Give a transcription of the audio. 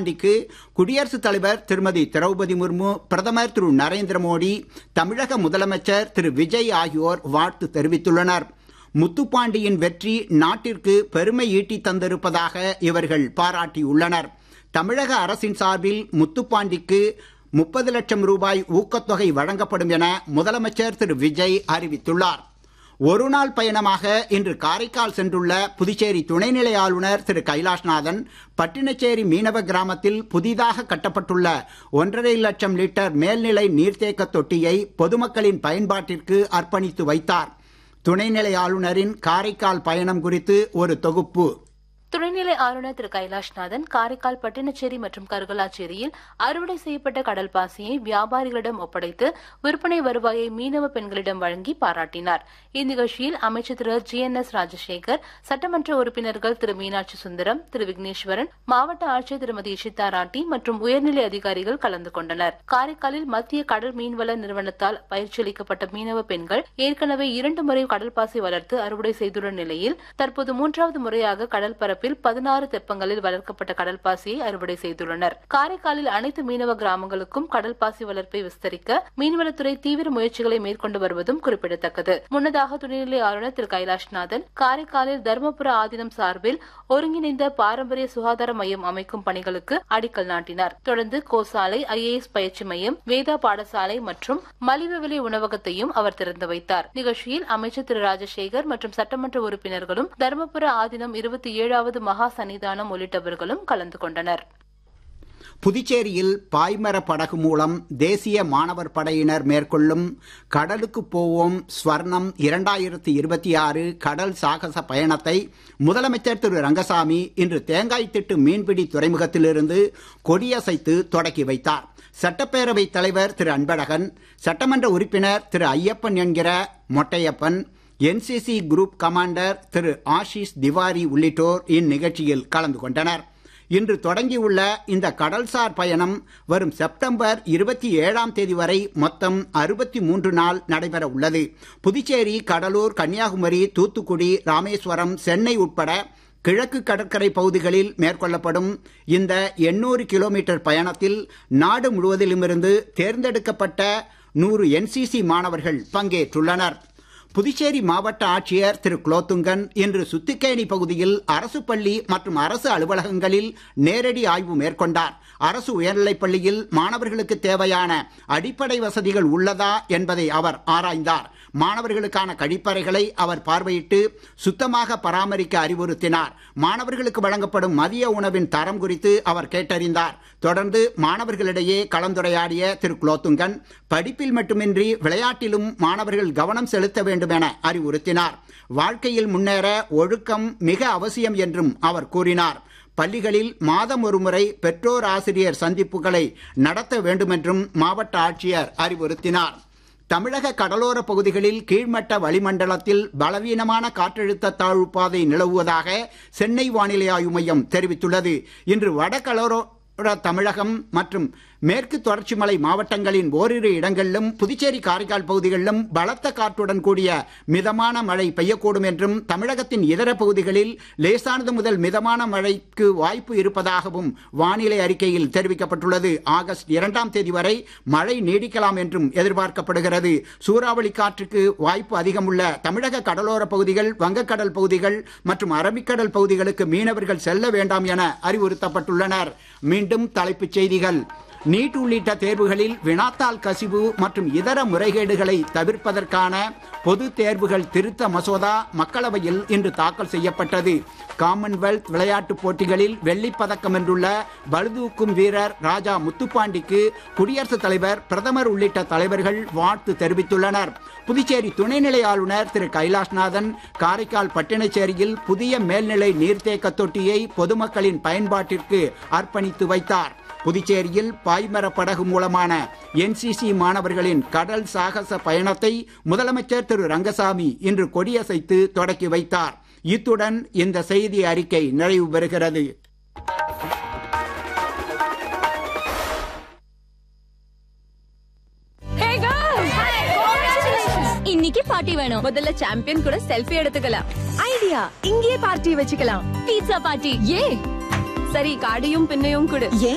முத்துப்பாண்டிக்கு குடியரசுத் தலைவர் திருமதி திரௌபதி முர்மு பிரதமர் திரு நரேந்திர மோடி தமிழக முதலமைச்சர் திரு விஜய் ஆகியோர் வாழ்த்து தெரிவித்துள்ளனர் முத்துப்பாண்டியின் வெற்றி நாட்டிற்கு பெருமை ஈட்டி தந்திருப்பதாக இவர்கள் பாராட்டியுள்ளனர் தமிழக அரசின் சார்பில் முத்துப்பாண்டிக்கு முப்பது லட்சம் ரூபாய் ஊக்கத்தொகை வழங்கப்படும் என முதலமைச்சர் திரு விஜய் அறிவித்துள்ளார் ஒரு நாள் பயணமாக இன்று காரைக்கால் சென்றுள்ள புதுச்சேரி துணைநிலை ஆளுநர் திரு கைலாஷ்நாதன் பட்டினச்சேரி மீனவ கிராமத்தில் புதிதாக கட்டப்பட்டுள்ள ஒன்றரை லட்சம் லிட்டர் மேல்நிலை நீர்த்தேக்க தொட்டியை பொதுமக்களின் பயன்பாட்டிற்கு அர்ப்பணித்து வைத்தார் துணைநிலை ஆளுநரின் காரைக்கால் பயணம் குறித்து ஒரு தொகுப்பு துணைநிலை ஆளுநர் திரு கைலாஷ்நாதன் காரைக்கால் பட்டினச்சேரி மற்றும் கருகலாச்சேரியில் அறுவடை செய்யப்பட்ட கடல் பாசியை வியாபாரிகளிடம் ஒப்படைத்து விற்பனை வருவாயை மீனவ பெண்களிடம் வழங்கி பாராட்டினார் இந்நிகழ்ச்சியில் அமைச்சர் Thiru G N S Rajasekar சட்டமன்ற உறுப்பினர்கள் திரு மீனாட்சி சுந்தரம் திரு விக்னேஸ்வரன் மாவட்ட ஆட்சியர் திருமதி இஷிதா ராட்டி மற்றும் உயர்நிலை அதிகாரிகள் கலந்து கொண்டனர் காரைக்காலில் மத்திய கடல் மீன்வள நிறுவனத்தால் பயிற்சியளிக்கப்பட்ட மீனவ பெண்கள் ஏற்கனவே இரண்டு முறை கடல் பாசி வளர்த்து அறுவடை செய்துள்ள நிலையில் தற்போது மூன்றாவது முறையாக கடல் பரப்பில் பதினாறு தெப்பங்களில் வளர்க்கப்பட்ட கடல் பாசியை அறுவடை செய்துள்ளனர் காரைக்காலில் அனைத்து மீனவ கிராமங்களுக்கும் கடல் பாசி வளர்ப்பை விஸ்தரிக்க மீன்வளத்துறை தீவிர முயற்சிகளை மேற்கொண்டு வருவதும் குறிப்பிடத்தக்கது முன்னதாக துணைநிலை ஆளுநர் திரு கைலாஷ்நாதன் காரைக்காலில் தருமபுர ஆதீனம் சார்பில் ஒருங்கிணைந்த பாரம்பரிய சுகாதார மையம் அமைக்கும் பணிகளுக்கு அடிக்கல் நாட்டினார் தொடர்ந்து கோசாலை ஐஏஎஸ் பயிற்சி மையம் வேதா பாடசாலை மற்றும் மலிவு விலை உணவகத்தையும் அவர் திறந்து வைத்தார் நிகழ்ச்சியில் அமைச்சர் திரு ராஜசேகர் மற்றும் சட்டமன்ற உறுப்பினர்களும் தருமபுர ஆதீனம் இருபத்தி ஏழாவது மகா சன்னிதானம் உள்ளிட்டவர்களும் கலந்து கொண்டனர் புதுச்சேரியில் பாய்மர படகு மூலம் தேசிய மாணவர் படையினர் மேற்கொள்ளும் கடலுக்கு போவோம் ஸ்வர்ணம் இரண்டாயிரத்தி இருபத்தி ஆறு கடல் சாகச பயணத்தை முதலமைச்சர் திரு ரங்கசாமி இன்று தேங்காய்த்திட்டு மீன்பிடி துறைமுகத்திலிருந்து கொடியசைத்து தொடக்கி வைத்தார் சட்டப்பேரவை தலைவர் திரு அன்பழகன் சட்டமன்ற உறுப்பினர் திரு ஐயப்பன் என்கிற Mottaiyappan NCC group commander Thiru Ashish Tiwari உள்ளிட்டோர் இந்நிகழ்ச்சியில் கலந்து கொண்டனர் இன்று தொடங்கியுள்ள இந்த கடல்சார் பயணம் வரும் செப்டம்பர் இருபத்தி ஏழாம் தேதி வரை மொத்தம் அறுபத்தி மூன்று நாள் நடைபெற உள்ளது புதுச்சேரி கடலூர் கன்னியாகுமரி தூத்துக்குடி ராமேஸ்வரம் சென்னை உட்பட கிழக்கு கடற்கரை பகுதிகளில் மேற்கொள்ளப்படும் இந்த எண்ணூறு கிலோமீட்டர் பயணத்தில் நாடு முழுவதிலுமிருந்து தேர்ந்தெடுக்கப்பட்ட நூறு என்சிசி மாணவர்கள் பங்கேற்றுள்ளனர் புதுச்சேரி மாவட்ட ஆட்சியர் திரு குலோத்துங்கன் இன்று சுத்திக்கேணி பகுதியில் அரசு பள்ளி மற்றும் அரசு அலுவலகங்களில் நேரடி ஆய்வு மேற்கொண்டார் அரசு உயர்நிலைப் பள்ளியில் மாணவர்களுக்கு தேவையான அடிப்படை வசதிகள் உள்ளதா என்பதை அவர் ஆராய்ந்தார் மாணவர்களுக்கான கழிப்பறைகளை அவர் பார்வையிட்டு சுத்தமாக பராமரிக்க அறிவுறுத்தினார் மாணவர்களுக்கு வழங்கப்படும் மதிய உணவின் தரம் குறித்து அவர் கேட்டறிந்தார் தொடர்ந்து மாணவர்களிடையே கலந்துரையாடிய திரு குலோத்துங்கன் படிப்பில் மட்டுமின்றி விளையாட்டிலும் மாணவர்கள் கவனம் செலுத்த வேண்டும் என அறிவுறுத்தினார் வாழ்க்கையில் முன்னேற ஒழுக்கம் மிக அவசியம் என்றும் அவர் கூறினார் பள்ளிகளில் மாதம் ஒருமுறை பெற்றோர் ஆசிரியர் சந்திப்புகளை நடத்த வேண்டுமென்றும் மாவட்ட ஆட்சியர் அறிவுறுத்தினார் தமிழக கடலோர பகுதிகளில் கீழ்மட்ட வளிமண்டலத்தில் பலவீனமான காற்றழுத்த தாழ்வு பாதை நிலவுவதாக சென்னை வானிலை ஆய்வு மையம் தெரிவித்துள்ளது இன்று வடகடலோர தமிழகம் மற்றும் மேற்கு தொடர்ச்சி மலை மாவட்டங்களின் ஓரிரு இடங்களிலும் புதுச்சேரி காரைக்கால் பகுதிகளிலும் பலத்த காற்றுடன் கூடிய மிதமான மழை பெய்யக்கூடும் என்றும் தமிழகத்தின் இதர பகுதிகளில் லேசானது முதல் மிதமான மழைக்கு வாய்ப்பு இருப்பதாகவும் வானிலை அறிக்கையில் தெரிவிக்கப்பட்டுள்ளது ஆகஸ்ட் இரண்டாம் தேதி வரை மழை நீடிக்கலாம் என்றும் எதிர்பார்க்கப்படுகிறது சூறாவளி காற்றுக்கு வாய்ப்பு அதிகம் உள்ள தமிழக கடலோர பகுதிகள் வங்கக்கடல் பகுதிகள் மற்றும் அரபிக்கடல் பகுதிகளுக்கு மீனவர்கள் செல்ல வேண்டாம் என அறிவுறுத்தப்பட்டுள்ளனர் மீண்டும் தலைப்புச் செய்திகள் நீட் உள்ளிட்ட தேர்வுகளில் வினாத்தாள் கசிவு மற்றும் இதர முறைகேடுகளை தவிர்ப்பதற்கான பொது தேர்வுகள் திருத்த மசோதா மக்களவையில் இன்று தாக்கல் செய்யப்பட்டது காமன்வெல்த் விளையாட்டுப் போட்டிகளில் வெள்ளிப் பதக்கம் வென்றுள்ள பளுதூக்கும் வீரர் ராஜா முத்துப்பாண்டிக்கு குடியரசுத் தலைவர் பிரதமர் உள்ளிட்ட தலைவர்கள் வாழ்த்து தெரிவித்துள்ளனர் புதுச்சேரி துணைநிலை ஆளுநர் திரு கைலாஷ்நாதன் காரைக்கால் பட்டினச்சேரியில் புதிய மேல்நிலை நீர்த்தேக்க தொட்டியை பொதுமக்களின் பயன்பாட்டிற்கு அர்ப்பணித்து வைத்தார் புதுச்சேரியில் பாய்மர படகு மூலமான என்சிசி மாணவர்களின் கடல் சாகச பயணத்தை முதலமைச்சர் திரு ரங்கசாமி இன்று கொடியசைத்து தொடக்கி வைத்தார் இத்துடன் இந்த செய்தி அறிக்கை நிறைவு பெறுகிறது இன்னைக்கு பார்ட்டி வேணும் முதல்ல சாம்பியன் கூட செல்ஃபி எடுத்துக்கலாம் ஐடியா இங்கேயே பார்ட்டி வச்சுக்கலாம் பீட்சா பார்ட்டி ஏ சரி கார்டையும் பின்னையும் கொடு